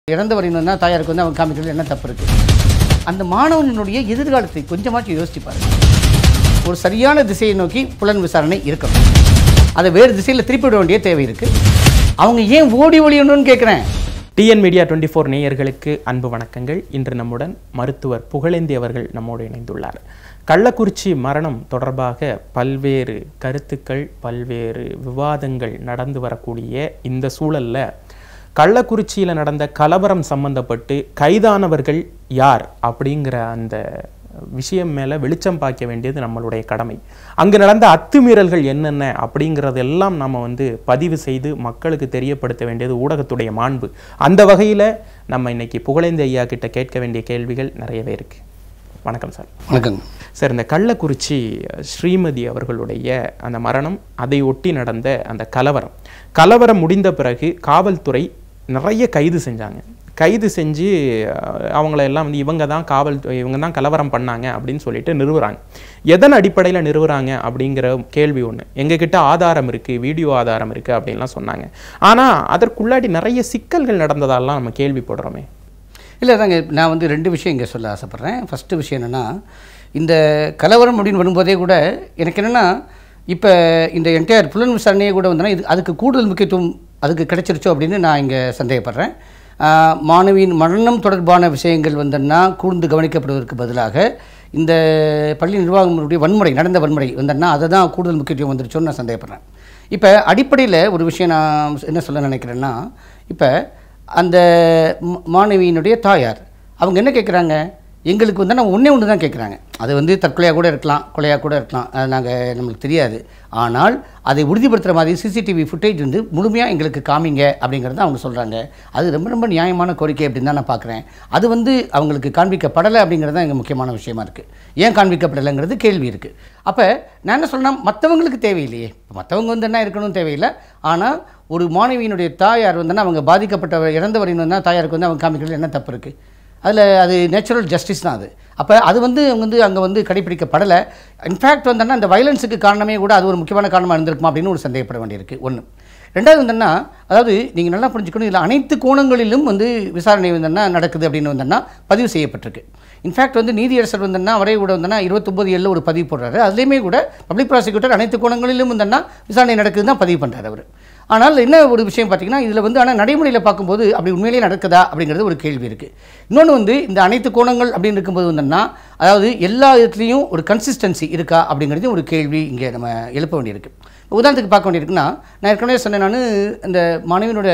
இறந்தவர் என்னன்னா தாயாருக்கு வந்து அவன் காமிக்கிறது என்ன தப்பு இருக்கு அந்த மாணவனுடைய எதிர்காலத்தை கொஞ்சமாச்சும் யோசிச்சு பாருங்க ஒரு சரியான திசையை நோக்கி புலன் விசாரணை இருக்கணும் அதை வேறு திசையில் திருப்பி விட வேண்டிய தேவை இருக்கு அவங்க ஏன் ஓடி ஒளியணும்னு கேட்குறேன் டிஎன் மீடியா டுவெண்ட்டி ஃபோர் நேயர்களுக்கு அன்பு வணக்கங்கள் இன்று நம்முடன் மருத்துவர் புகழேந்தி அவர்கள் நம்மோடு இணைந்துள்ளார் கள்ளக்குறிச்சி மரணம் தொடர்பாக பல்வேறு கருத்துக்கள் பல்வேறு விவாதங்கள் நடந்து வரக்கூடிய இந்த சூழல்ல கள்ளக்குறிச்சியில் நடந்த கலவரம் சம்பந்தப்பட்டு கைதானவர்கள் யார் அப்படிங்கிற அந்த விஷயம் மேல வெளிச்சம் பார்க்க வேண்டியது நம்மளுடைய கடமை அங்கு நடந்த அத்துமீறல்கள் என்னென்ன அப்படிங்கிறதெல்லாம் நம்ம வந்து பதிவு செய்து மக்களுக்கு தெரியப்படுத்த வேண்டியது ஊடகத்துடைய மாண்பு அந்த வகையில நம்ம இன்னைக்கு புகழேந்தி ஐயா கிட்ட கேட்க வேண்டிய கேள்விகள் நிறையவே இருக்கு வணக்கம் சார் வணக்கங்க சார் இந்த கள்ளக்குறிச்சி ஸ்ரீமதி அவர்களுடைய அந்த மரணம் அதை ஒட்டி நடந்த அந்த கலவரம் கலவரம் முடிந்த பிறகு காவல்துறை நிறைய கைது செஞ்சாங்க கைது செஞ்சு அஹ், அவங்கள எல்லாம் வந்து இவங்க தான் காவல் இவங்க தான் கலவரம் பண்ணாங்க அப்படின்னு சொல்லிட்டு நிறுவுறாங்க எதன் அடிப்படையில் நிறுவுறாங்க அப்படிங்கிற கேள்வி ஒன்று எங்ககிட்ட ஆதாரம் இருக்குது வீடியோ ஆதாரம் இருக்குது அப்படின்லாம் சொன்னாங்க ஆனால் அதற்குள்ளாடி நிறைய சிக்கல்கள் நடந்ததாலாம் நம்ம கேள்விப்படுறோமே இல்லை தாங்க நான் வந்து ரெண்டு விஷயம் இங்கே சொல்ல ஆசைப்பட்றேன் ஃபஸ்ட்டு விஷயம் என்னென்னா இந்த கலவரம் அப்படின்னு வரும்போதே கூட எனக்கு என்னென்னா இப்போ இந்த என்டையர் புலன் விசாரணையே கூட வந்தோன்னா இது அதுக்கு கூடுதல் முக்கியத்துவம் அதுக்கு கிடைச்சிருச்சோ அப்படின்னு நான் இங்கே சந்தேகப்படுறேன் ஆஹ், மாணவியின் மரணம் தொடர்பான விஷயங்கள் வந்தன்னா கூர்ந்து கவனிக்கப்படுவதற்கு பதிலாக இந்த பள்ளி நிர்வாகங்களுடைய வன்முறை நடந்த வன்முறை வந்தன்னா அதை தான் கூடுதல் முக்கியத்துவம் வந்துருச்சோன்னு நான் சந்தேகப்படுறேன் இப்போ அடிப்படையில் ஒரு விஷயம் நான் என்ன சொல்ல நினைக்கிறேன்னா இப்போ அந்த ம- மாணவியினுடைய தாயார் அவங்க என்ன கேட்குறாங்க எங்களுக்கு வந்து நம்ம ஒன்றே ஒன்று தான் கேட்குறாங்க அது வந்து தற்கொலையாக கூட இருக்கலாம் கொலையாக கூட இருக்கலாம் அது நாங்கள் நம்மளுக்கு தெரியாது ஆனால் அதை உறுதிப்படுத்துகிற மாதிரி சிசிடிவி ஃபுட்டேஜ் வந்து முழுமையாக எங்களுக்கு காமிங்க அப்படிங்கிறத அவங்க சொல்கிறாங்க அது ரொம்ப ரொம்ப நியாயமான கோரிக்கை அப்படின்னு தான் நான் பார்க்குறேன் அது வந்து அவங்களுக்கு காண்பிக்கப்படலை அப்படிங்கிறது தான் எங்கள் முக்கியமான விஷயமா இருக்குது ஏன் காண்பிக்கப்படலைங்கிறது கேள்வி இருக்குது அப்போ நான் என்ன சொல்றேன்னா மற்றவங்களுக்கு தேவையில்லையே மற்றவங்க வந்து என்ன இருக்கணும் தேவையில்லை ஆனால் ஒரு மாணவியினுடைய தாயார் வந்துன்னா அவங்க பாதிக்கப்பட்ட இறந்தவரின் வந்து தாயாருக்கு வந்து அவங்க காமிக்கிறது என்ன தப்பு இருக்குது அதில் அது நேச்சுரல் ஜஸ்டிஸ் தான் அது அப்போ அது வந்து அவங்க வந்து அங்கே வந்து கடைப்பிடிக்கப்படலை இன்ஃபேக்ட் வந்தோன்னா அந்த வயலன்ஸுக்கு காரணமே கூட அது ஒரு முக்கியமான காரணமாக இருந்திருக்குமா அப்படின்னு ஒரு சந்தேகப்பட வேண்டியிருக்கு ஒன்று ரெண்டாவது வந்தோன்னா அதாவது நீங்கள் நல்லா புரிஞ்சுக்கணும் இதில் அனைத்து கோணங்களிலும் வந்து விசாரணை வந்தோன்னா நடக்குது அப்படின்னு வந்தோன்னா பதிவு செய்யப்பட்டிருக்கு இன்ஃபேக்ட் வந்து நீதியரசர் வந்தோன்னா அவரே கூட வந்தோன்னா இருபத்தொம்பது ஏழில் ஒரு பதிவு போடுறாரு அதுலேயுமே கூட பப்ளிக் ப்ராசிக்யூட்டர் அனைத்து கோணங்களிலும் வந்தோன்னா விசாரணை நடக்குதுன்னு தான் பதிவு பண்ணுறாரு அவர் ஆனால் என்ன ஒரு விஷயம் பார்த்தீங்கன்னா இதில் வந்து ஆனால் நடைமுறையில் பார்க்கும்போது அப்படி உண்மையிலேயே நடக்குதா அப்படிங்கிறது ஒரு கேள்வி இருக்குது இன்னொன்று வந்து இந்த அனைத்து கோணங்கள் அப்படின்னு இருக்கும்போது வந்தோம்னா அதாவது எல்லா இடத்துலையும் ஒரு கன்சிஸ்டன்சி இருக்கா அப்படிங்கிறது ஒரு கேள்வி இங்கே நம்ம எழுப்ப வேண்டியிருக்கு உதாரணத்துக்கு பார்க்க வேண்டியிருக்குன்னா நான் ஏற்கனவே சொன்னேன் நான் இந்த மாணவியினோட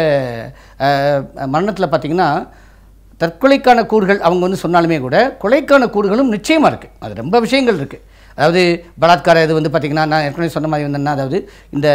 மரணத்தில் பார்த்தீங்கன்னா தற்கொலைக்கான கூறுகள் அவங்க வந்து சொன்னாலுமே கூட கொலைக்கான கூறுகளும் நிச்சயமாக இருக்குது அது ரொம்ப விஷயங்கள் இருக்குது அதாவது பலாத்கார இது வந்து பார்த்திங்கன்னா நான் ஏற்கனவே சொன்ன மாதிரி வந்தேன்னா அதாவது இந்த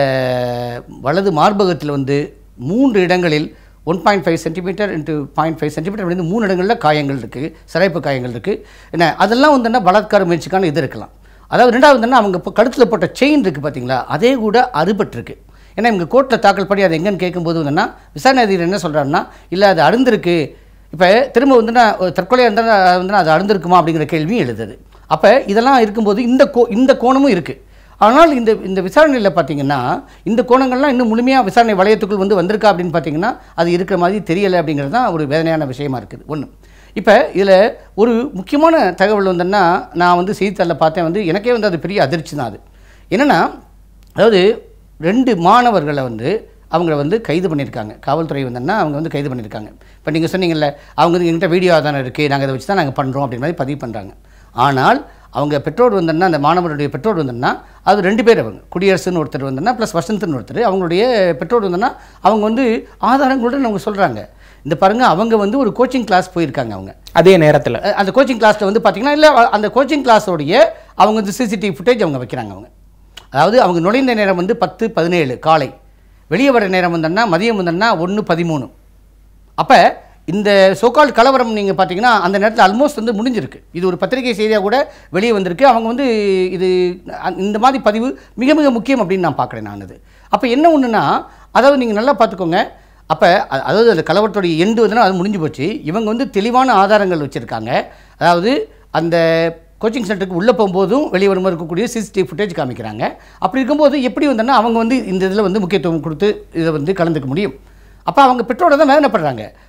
வலது மார்பகத்தில் வந்து மூன்று இடங்களில் one point five centimetre into point five centimetre வந்து மூணு இடங்களில் காயங்கள் இருக்குது சிறைப்பு காயங்கள் இருக்குது என்ன அதெல்லாம் வந்துன்னா பலாத்கார முயற்சிக்கான இது இருக்கலாம் அதாவது ரெண்டாவது வந்துன்னா அவங்க இப்போ கழுத்தில் போட்ட செயின் இருக்குது பார்த்தீங்களா அதே கூட அறுபட்டிருக்கு ஏன்னா இவங்க கோர்ட்டில் தாக்கல் பண்ணி அது எங்கன்னு கேட்கும்போது வந்துன்னா விசாரணை அதிகாரி என்ன சொல்கிறாருன்னா இல்லை அது அருந்திருக்கு இப்போ திரும்ப வந்துன்னா ஒரு தற்கொலையாக இருந்தால் வந்துன்னா அது அருந்திருக்குமா அப்படிங்கிற கேள்வியும் எழுதுது அப்போ இதெல்லாம் இருக்கும்போது இந்த கோ இந்த கோணமும் இருக்குது ஆனால் இந்த இந்த விசாரணையில் பார்த்தீங்கன்னா இந்த கோணங்கள்லாம் இன்னும் முழுமையாக விசாரணை வளையத்துக்குள் வந்து வந்திருக்கா அப்படின்னு பார்த்தீங்கன்னா அது இருக்கிற மாதிரி தெரியலை அப்படிங்கிறது தான் ஒரு வேதனையான விஷயமா இருக்குது ஒன்று இப்போ இதில் ஒரு முக்கியமான தகவல் வந்தோன்னா நான் வந்து செய்தித்தாளில் பார்த்தேன் வந்து எனக்கே வந்து அது பெரிய அதிர்ச்சி தான் அது என்னென்னா அதாவது ரெண்டு மாணவர்களை வந்து அவங்கள வந்து கைது பண்ணியிருக்காங்க காவல்துறை வந்தோன்னா அவங்க வந்து கைது பண்ணியிருக்காங்க இப்போ நீங்கள் சொன்னீங்கல்ல அவங்க வந்து எங்கிட்ட வீடியோ ஆதாரம் இருக்குது நாங்கள் அதை வச்சு தான் நாங்கள் பண்ணுறோம் அப்படின்ற மாதிரி பதிவு பண்ணுறாங்க ஆனால் அவங்க பெற்றோர் வந்தோன்னா அந்த மாணவருடைய பெற்றோர் வந்தோன்னா அது ரெண்டு பேர் அவங்க குடியரசுன்னு ஒருத்தர் வந்தோன்னா ப்ளஸ் வசந்த்னு ஒருத்தர் அவங்களுடைய பெற்றோர் வந்தோன்னா அவங்க வந்து ஆதாரங்களுடன் அவங்க சொல்கிறாங்க இந்த பாருங்க அவங்க வந்து ஒரு கோச்சிங் கிளாஸ் போயிருக்காங்க அவங்க அதே நேரத்துல அஹ் அந்த கோச்சிங் கிளாஸில் வந்து பார்த்தீங்கன்னா இல்லை அந்த கோச்சிங் கிளாஸோடைய அவங்க வந்து சிசிடிவி ஃபுட்டேஜ் அவங்க வைக்கிறாங்க அவங்க அதாவது அவங்க நுழைந்த நேரம் வந்து பத்து பதினேழு காலை வெளியே வர நேரம் வந்தோன்னா மதியம் வந்தோன்னா ஒன்று பதிமூணு அப்போ இந்த சோகால் கலவரம் நீங்கள் பார்த்தீங்கன்னா அந்த நேரத்தில் ஆல்மோஸ்ட் வந்து முடிஞ்சிருக்கு இது ஒரு பத்திரிகை செய்தியாக கூட வெளியே வந்திருக்கு அவங்க வந்து இது அ- இந்த மாதிரி பதிவு மிக மிக முக்கியம் அப்படின்னு நான் பார்க்குறேன் நான் இது அப்போ என்ன ஒன்றுனா அதாவது நீங்கள் நல்லா பார்த்துக்கோங்க அப்போ அதாவது அந்த கலவரத்துடைய எண்டு வந்துன்னா அது முடிஞ்சு போச்சு இவங்க வந்து தெளிவான ஆதாரங்கள் வச்சுருக்காங்க அதாவது அந்த கோச்சிங் சென்டருக்கு உள்ளே போகும்போதும் வெளியே வரும்போது இருக்கக்கூடிய சிசிடிவி ஃபுட்டேஜ் காமிக்கிறாங்க அப்படி இருக்கும்போது எப்படி வந்தோன்னா அவங்க வந்து இந்த இதில் வந்து முக்கியத்துவம் கொடுத்து இதை வந்து கலந்துக்க முடியும் அப்போ அவங்க பெற்றோரை தான் வேதனைப்படுறாங்க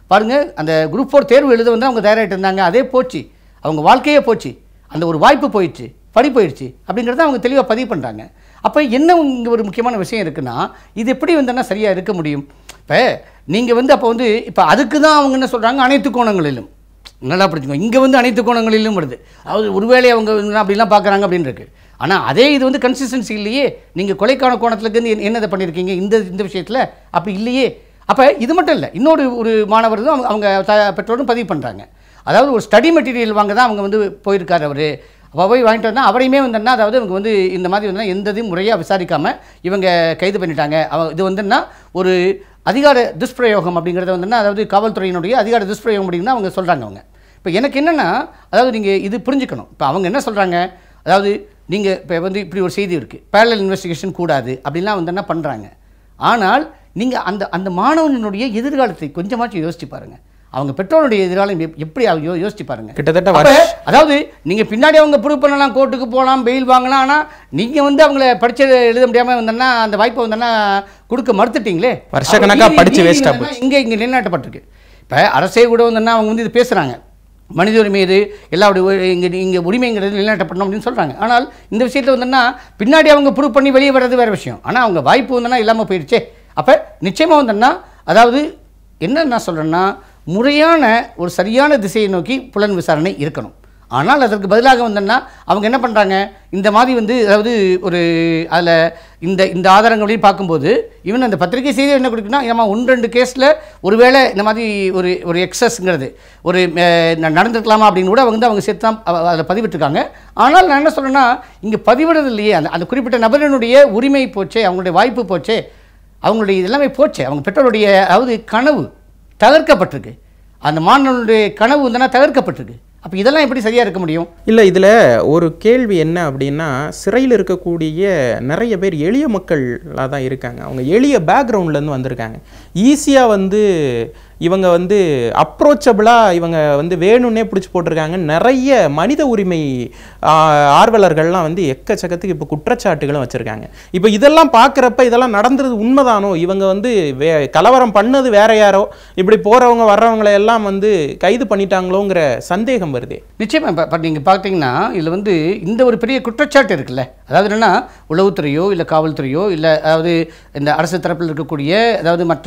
பாருங்கள் அந்த குரூப் ஃபோர் தேர்வு எழுத வந்து அவங்க தயாராகிட்டு இருந்தாங்க அதே போச்சு அவங்க வாழ்க்கையே போச்சு அந்த ஒரு வாய்ப்பு போயிடுச்சு படி போயிடுச்சு அப்படிங்கிறத அவங்க தெளிவாக பதிவு பண்ணுறாங்க அப்போ என்ன இங்கே ஒரு முக்கியமான விஷயம் இருக்குன்னா இது எப்படி வந்தோன்னா சரியாக இருக்க முடியும் இப்போ நீங்கள் வந்து அப்போ வந்து இப்போ அதுக்கு தான் அவங்க என்ன சொல்கிறாங்க அனைத்து கோணங்களிலும் நல்லா புரிஞ்சுக்கோ இங்கே வந்து அனைத்து கோணங்களிலும் வருது அதாவது ஒருவேளை அவங்க வந்து அப்படிலாம் பார்க்குறாங்க அப்படின்னு இருக்கு ஆனால் அதே இது வந்து கன்சிஸ்டன்சி இல்லையே நீங்கள் கொலைக்கான கோணத்துலேருந்து என்ன என்னதை பண்ணியிருக்கீங்க இந்த இந்த விஷயத்தில் அப்படி இல்லையே அப்போ இது மட்டும் இல்லை இன்னொரு ஒரு மாணவர் தான் அவங்க அவங்க த- பெற்றோரும் பதிவு பண்ணுறாங்க அதாவது ஒரு ஸ்டடி மெட்டீரியல் வாங்க தான் அவங்க வந்து போயிருக்காரு அவர் அப்போ போய் வாங்கிட்டு வந்தால் அவரையுமே வந்தோன்னா அதாவது இவங்க வந்து இந்த மாதிரி வந்து எந்த இதையும் முறையாக விசாரிக்காமல் இவங்க கைது பண்ணிட்டாங்க அவ இது வந்துன்னா ஒரு அதிகார துஷ்பிரயோகம் அப்படிங்கிறத வந்துன்னா அதாவது காவல்துறையினுடைய அதிகார துஷ்பிரயோகம் அப்படின்னு அவங்க சொல்கிறாங்க அவங்க இப்போ எனக்கு என்னென்னா அதாவது நீங்கள் இது புரிஞ்சுக்கணும் இப்போ அவங்க என்ன சொல்கிறாங்க அதாவது நீங்கள் இப்போ வந்து இப்படி ஒரு செய்தி இருக்குது பேரலல் இன்வெஸ்டிகேஷன் கூடாது அப்படின்லாம் வந்து என்ன பண்ணுறாங்க ஆனால் நீங்கள் அந்த அந்த மாணவனுடைய எதிர்காலத்தை கொஞ்சமாச்சும் யோசிச்சு பாருங்கள் அவங்க பெற்றோருடைய எதிர்காலம் எப்- எப்படி அவங்க யோ- யோசிச்சு பாருங்க கிட்டத்தட்ட அப்ப, வருஷ அதாவது நீங்க பின்னாடி அவங்க ப்ரூவ் பண்ணலாம் கோர்ட்டுக்கு போகலாம் பெயில் வாங்கலாம் ஆனா நீங்க வந்து அவங்கள படிச்சு எழுத முடியாம வந்தோன்னா அந்த வாய்ப்பை வந்தோன்னா கொடுக்க மறுத்துட்டீங்களே வருஷக்கணக்கா அப்ப படிச்சு நீதி waste ஆ வந்தோன்னா இங்க இங்க நிலைநாட்டப்பட்டிருக்கு இப்ப அரசே கூட வந்தோன்னா அவங்க வந்து இது பேசுறாங்க மனித உரிமை இது எல்லாருடைய உரி- இங்க இங்க உரிமைங்கிறது நிலைநாட்டப்படணும் அப்படின்னு சொல்றாங்க ஆனால் இந்த விஷயத்துல வந்தோன்னா பின்னாடி அவங்க ப்ரூவ் பண்ணி வெளியே வர்றது வேற விஷயம் ஆனா அவங்க வாய்ப்பு வந்தோன்னா இல்லாம போயிடுச்சே அப்ப நிச்சயமா வந்தோன்னா அதாவது என்ன நான் சொல்கிறேன்னா முறையான ஒரு சரியான திசையை நோக்கி புலன் விசாரணை இருக்கணும் ஆனால் அதற்கு பதிலாக வந்தோன்னா அவங்க என்ன பண்ணுறாங்க இந்த மாதிரி வந்து அதாவது ஒரு அதில் இந்த இந்த ஆதாரங்களையும் பார்க்கும்போது ஈவன் அந்த பத்திரிகை செய்தி என்ன கொடுக்குன்னா ஏமா ஒன்று ரெண்டு கேஸில் ஒருவேளை இந்த மாதிரி ஒரு ஒரு எக்ஸஸ்ங்கிறது ஒரு அஹ், ந- நடந்திருக்கலாமா அப்படின்னு கூட அவங்க வந்து அவங்க சேர்த்து தான் அதில் பதிவிட்டிருக்காங்க ஆனால் நான் என்ன சொல்கிறேன்னா இங்கே பதிவிடுறது இல்லையே அந்த அந்த குறிப்பிட்ட நபரினுடைய உரிமை போச்சே அவங்களுடைய வாய்ப்பு போச்சே அவங்களுடைய இது எல்லாமே போச்சு அவங்க பெற்றோருடைய அதாவது கனவு தகர்க்கப்பட்டிருக்கு அந்த மாணவனுடைய கனவு வந்துன்னா தகர்க்கப்பட்டிருக்கு அப்போ இதெல்லாம் எப்படி சரியாக இருக்க முடியும் இல்லை இதில் ஒரு கேள்வி என்ன அப்படின்னா சிறையில் இருக்கக்கூடிய நிறைய பேர் எளிய மக்களாக தான் இருக்காங்க அவங்க எளிய பேக்ரவுண்ட்லேருந்து வந்திருக்காங்க ஈஸியாக வந்து இவங்க வந்து அப்ரோச்சபிளாக இவங்க வந்து வேணும்னே பிடிச்சி போட்டிருக்காங்க நிறைய மனித உரிமை ஆ, ஆர்வலர்கள்லாம் வந்து எக்கச்சக்கத்துக்கு இப்போ குற்றச்சாட்டுகளும் வச்சுருக்காங்க இப்போ இதெல்லாம் பார்க்குறப்ப இதெல்லாம் நடந்தது உண்மைதானோ இவங்க வந்து வே கலவரம் பண்ணது வேற யாரோ இப்படி போகிறவங்க வர்றவங்களை எல்லாம் வந்து கைது பண்ணிட்டாங்களோங்கிற சந்தேகம் வருதே நிச்சயமா இப்போ இப்போ நீங்கள் பார்த்தீங்கன்னா இதில் வந்து இந்த ஒரு பெரிய குற்றச்சாட்டு இருக்குல்ல அதாவது என்னன்னா உளவுத்துறையோ இல்லை காவல்துறையோ இல்லை அதாவது இந்த அரசு தரப்பில் இருக்கக்கூடிய அதாவது மற்ற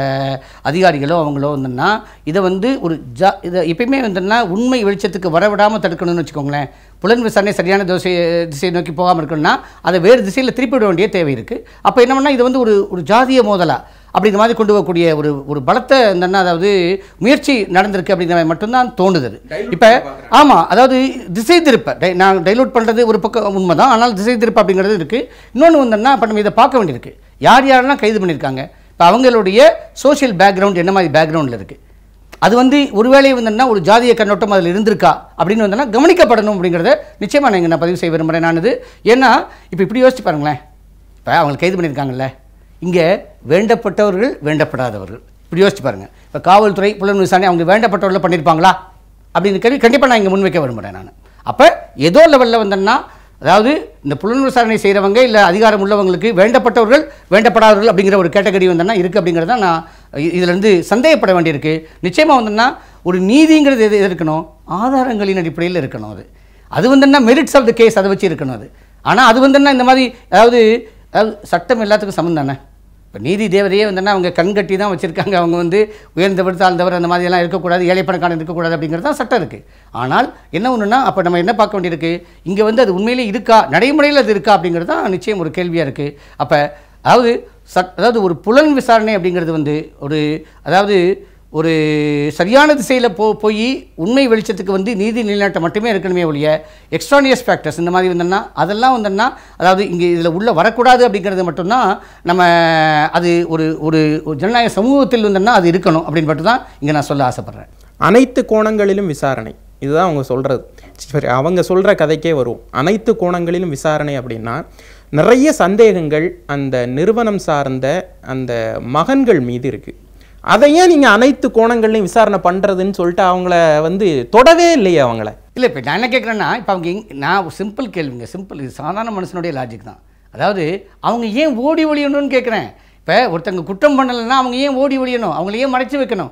அதிகாரிகளோ அவங்களோ வந்துன்னா இதை வந்து ஒரு ஜா இதை எப்பயுமே வந்துன்னா உண்மை வெளிச்சத்துக்கு வரவிடாமல் தடுக்கணும்னு வச்சுக்கோங்களேன் புலன் விசாரணை சரியான திசை திசையை நோக்கி போகாமல் இருக்கணும்னா அதை வேறு திசையில் திருப்பி விட வேண்டிய தேவை இருக்குது அப்போ என்ன பண்ணால் இது வந்து ஒரு ஒரு ஜாதிய மோதலா அப்படிங்கிற மாதிரி கொண்டு போகக்கூடிய ஒரு ஒரு பலத்த இந்த அதாவது முயற்சி நடந்திருக்கு அப்படிங்கிற மாதிரி மட்டும்தான் தோணுது அது. இப்போ ஆமாம் அதாவது திசை திருப்ப டை- நான் டைலூட் பண்ணுறது ஒரு பக்கம் உண்மைதான் ஆனால் திசை திருப்ப அப்படிங்கிறது இருக்குது இன்னொன்று வந்தோம்னா இப்போ நம்ம இதை பார்க்க வேண்டியிருக்கு யார் யாரெல்லாம் கைது பண்ணியிருக்காங்க இப்போ அவங்களுடைய சோஷியல் பேக்ரவுண்ட் என்ன மாதிரி பேக்ரவுண்டில் இருக்குது அது வந்து ஒருவேளை வந்தோம்னா ஒரு ஜாதிய கண்ணோட்டம் அதில் இருந்திருக்கா அப்படின்னு வந்தோம்னா கவனிக்கப்படணும் அப்படிங்கிறத நிச்சயமாக நான் இங்க நான் பதிவு செய்ய விரும்புகிறேன் நான் இது ஏன்னா இப்போ இப்படி யோசிச்சு பாருங்களேன் இப்போ அவங்க கைது பண்ணியிருக்காங்கல்ல இங்கே வேண்டப்பட்டவர்கள் வேண்டப்படாதவர்கள் இப்படி யோசிச்சு பாருங்கள் இப்போ காவல்துறை புலன் விசாரணை அவங்க வேண்டப்பட்டவர்கள் பண்ணியிருப்பாங்களா அப்படின்னு கேள்வி கண்டிப்பாக நான் இங்கே முன்வைக்க விரும்புகிறேன் நான் அப்போ ஏதோ லெவலில் வந்தோம்னா அதாவது இந்த புலன் விசாரணை செய்கிறவங்க இல்லை அதிகாரம் உள்ளவங்களுக்கு வேண்டப்பட்டவர்கள் வேண்டப்படாதவர்கள் அப்படிங்கிற ஒரு கேட்டகரி வந்தோம்னா இருக்குது அப்படிங்கிறத நான் இ- இதிலிருந்து சந்தேகப்பட வேண்டியிருக்கு நிச்சயமாக வந்தோம்னா ஒரு நீதிங்கிறது எது எது இருக்கணும் ஆதாரங்களின் அடிப்படையில் இருக்கணும் அது அது வந்துன்னா மெரிட்ஸ் ஆஃப் த கேஸ் அதை வச்சு இருக்கணும் அது ஆனால் அது வந்துன்னா இந்த மாதிரி அதாவது அதாவது சட்டம் எல்லாத்துக்கும் சமம் தானே இப்போ நீதி தேவதையே வந்துன்னா அவங்க கண்கட்டி தான் வச்சுருக்காங்க அவங்க வந்து உயர்ந்தவர் தாழ்ந்தவர் அந்த மாதிரியெல்லாம் இருக்கக்கூடாது ஏழை பணக்காரன் இருக்கக்கூடாது அப்படிங்கிறது தான் சட்டம் இருக்குது ஆனால் என்ன ஒன்றுனா அப்போ நம்ம என்ன பார்க்க வேண்டியிருக்கு இங்கே வந்து அது உண்மையிலே இருக்கா நடைமுறையில் அது இருக்கா அப்படிங்கிறது தான் நிச்சயம் ஒரு கேள்வியாக இருக்குது அப்போ அதாவது சட் அதாவது ஒரு புலன் விசாரணை அப்படிங்கிறது வந்து ஒரு அதாவது ஒரு சரியான திசையில் போ போய் உண்மை வெளிச்சத்துக்கு வந்து நீதி நிலைநாட்டம் மட்டுமே இருக்கணுமே ஒழிய எக்ஸ்ட்ரானியஸ் ஃபேக்டர்ஸ் இந்த மாதிரி வந்தோம்னா அதெல்லாம் வந்தோம்னா அதாவது இங்கே இதில் உள்ள வரக்கூடாது அப்படிங்கிறது மட்டும்தான் நம்ம அது ஒரு ஒரு ஒரு ஜனநாயக சமூகத்தில் வந்தோம்னா அது இருக்கணும் அப்படின்னு மட்டும் தான் இங்கே நான் சொல்ல ஆசைப்பட்றேன் அனைத்து கோணங்களிலும் விசாரணை இதுதான் அவங்க சொல்கிறது சரி அவங்க சொல்கிற கதைக்கே வரும் அனைத்து கோணங்களிலும் விசாரணை அப்படின்னா நிறைய சந்தேகங்கள் அந்த நிறுவனம் சார்ந்த அந்த மகன்கள் மீது இருக்குது அதை ஏன் நீங்கள் அனைத்து கோணங்கள்லையும் விசாரணை பண்ணுறதுன்னு சொல்லிட்டு அவங்கள வந்து தொடவே இல்லையே அவங்கள இல்லை இப்போ நான் என்ன கேட்குறேன்னா இப்போ அவங்க எங் நான் ஒரு சிம்பிள் கேள்விங்க சிம்பிள் இது சாதாரண மனுஷனுடைய லாஜிக் தான் அதாவது அவங்க ஏன் ஓடி ஒழியணும்னு கேட்குறேன் இப்போ ஒருத்தங்க குற்றம் பண்ணலைன்னா அவங்க ஏன் ஓடி ஒழியணும் அவங்கள ஏன் மறைச்சு வைக்கணும்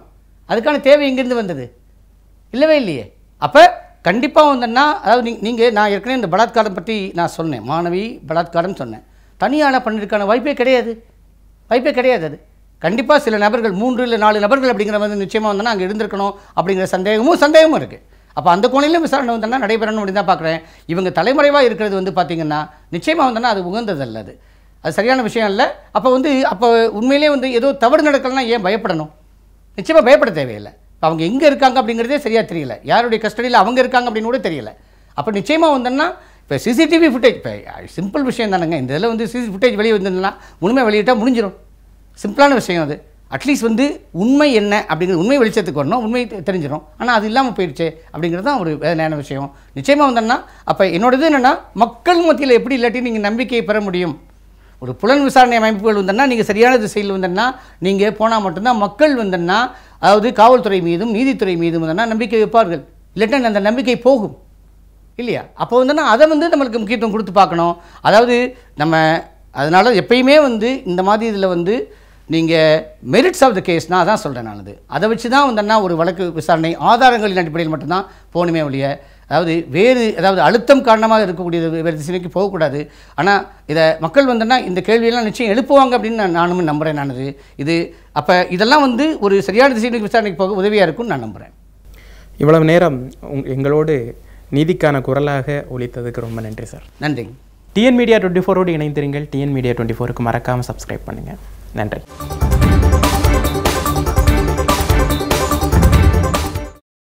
அதுக்கான தேவை எங்கேருந்து வந்தது இல்லவே இல்லையே அப்போ கண்டிப்பாக வந்தேன்னா அதாவது நீ நீங்கள் நான் ஏற்கனவே இந்த பலாத்காரம் பற்றி நான் சொன்னேன் மாணவி பலாத்காரம் சொன்னேன் தனியான பண்ணிருக்கான வாய்ப்பே கிடையாது வாய்ப்பே கிடையாது அது கண்டிப்பாக சில நபர்கள் மூன்று இல்லை நாலு நபர்கள் அப்படிங்கிற வந்து நிச்சயமாக வந்தோன்னா அங்கே இருந்திருக்கணும் அப்படிங்கிற சந்தேகமும் சந்தேகமும் இருக்குது அப்போ அந்த கோணிலும் விசாரணை வந்தோன்னா நடைபெறணும் அப்படின்னு தான் பார்க்குறேன் இவங்க தலைமறைவாக இருக்கிறது வந்து பார்த்திங்கன்னா நிச்சயமாக வந்தோன்னா அது உகந்ததல்ல அது அது சரியான விஷயம் இல்லை அப்போ வந்து அப்போ உண்மையிலே வந்து ஏதோ தவறு நடக்கலன்னா ஏன் பயப்படணும் நிச்சயமாக பயப்பட தேவையில்லை இப்போ அவங்க எங்கே இருக்காங்க அப்படிங்கிறதே சரியாக தெரியல யாருடைய கஸ்டடியில் அவங்க இருக்காங்க அப்படின்னு கூட தெரியல அப்போ நிச்சயமாக வந்தோன்னா இப்போ சிசிடிவி ஃபுட்டேஜ் இப்போ சிம்பிள் விஷயம் தானேங்க இந்த இதில் வந்து சிசி ஃபுட்டேஜ் வெளியே வந்ததுன்னா உண்மை வெளியிட்டால் முடிஞ்சிடும் சிம்பிளான விஷயம் அது அட்லீஸ்ட் வந்து உண்மை என்ன அப்படிங்கிறது உண்மை வெளிச்சத்துக்கு வரணும் உண்மை தெ- தெரிஞ்சிடும் ஆனால் அது இல்லாமல் போயிடுச்சு அப்படிங்கிறது தான் ஒரு வேதனையான விஷயம் நிச்சயமாக வந்தோன்னா அப்போ என்னோடது என்னென்னா மக்கள் மத்தியில் எப்படி இல்லாட்டி நீங்கள் நம்பிக்கையை பெற முடியும் ஒரு புலன் விசாரணை அமைப்புகள் வந்தன்னா நீங்கள் சரியான திசையில் வந்தன்னா நீங்கள் போனால் மட்டும்தான் மக்கள் வந்தன்னா அதாவது காவல்துறை மீதும் நீதித்துறை மீதும் வந்தன்னா நம்பிக்கை வைப்பார்கள் இல்லாட்டா அந்த நம்பிக்கை போகும் இல்லையா அப்போ வந்துன்னா அதை வந்து நம்மளுக்கு முக்கியத்துவம் கொடுத்து பார்க்கணும் அதாவது நம்ம அதனால எப்பயுமே வந்து இந்த மாதிரி இதில் வந்து நீங்கள் மெரிட்ஸ் ஆஃப் த கேஸ் நான் அதான் சொல்கிறேன் நான் அது அதை வச்சு தான் வந்தன்னா ஒரு வழக்கு விசாரணை ஆதாரங்களின் அடிப்படையில் மட்டும்தான் போகணுமே ஒழிய அதாவது வேறு அதாவது அழுத்தம் காரணமாக இருக்கக்கூடிய வேறு திசைக்கு போகக்கூடாது ஆனால் இதை மக்கள் வந்தன்னா இந்த கேள்வியெல்லாம் நிச்சயம் எழுப்புவாங்க அப்படின்னு நான் நானும் நம்புகிறேன் நான் இது இது அப்போ இதெல்லாம் வந்து ஒரு சரியான திசைக்கு விசாரணைக்கு போக உதவியாக இருக்கும்னு நான் நம்புகிறேன் இவ்வளவு நேரம் உங் எங்களோடு நீதிக்கான குரலாக ஒலித்ததுக்கு ரொம்ப நன்றி சார் நன்றி டிஎன் மீடியா டுவெண்ட்டி ஃபோரோடு இணைந்திருங்கள் டிஎன் மீடியா டுவெண்ட்டி ஃபோருக்கு மறக்காமல் சப்ஸ்கிரைப் பண்ணுங்கள் நன்றி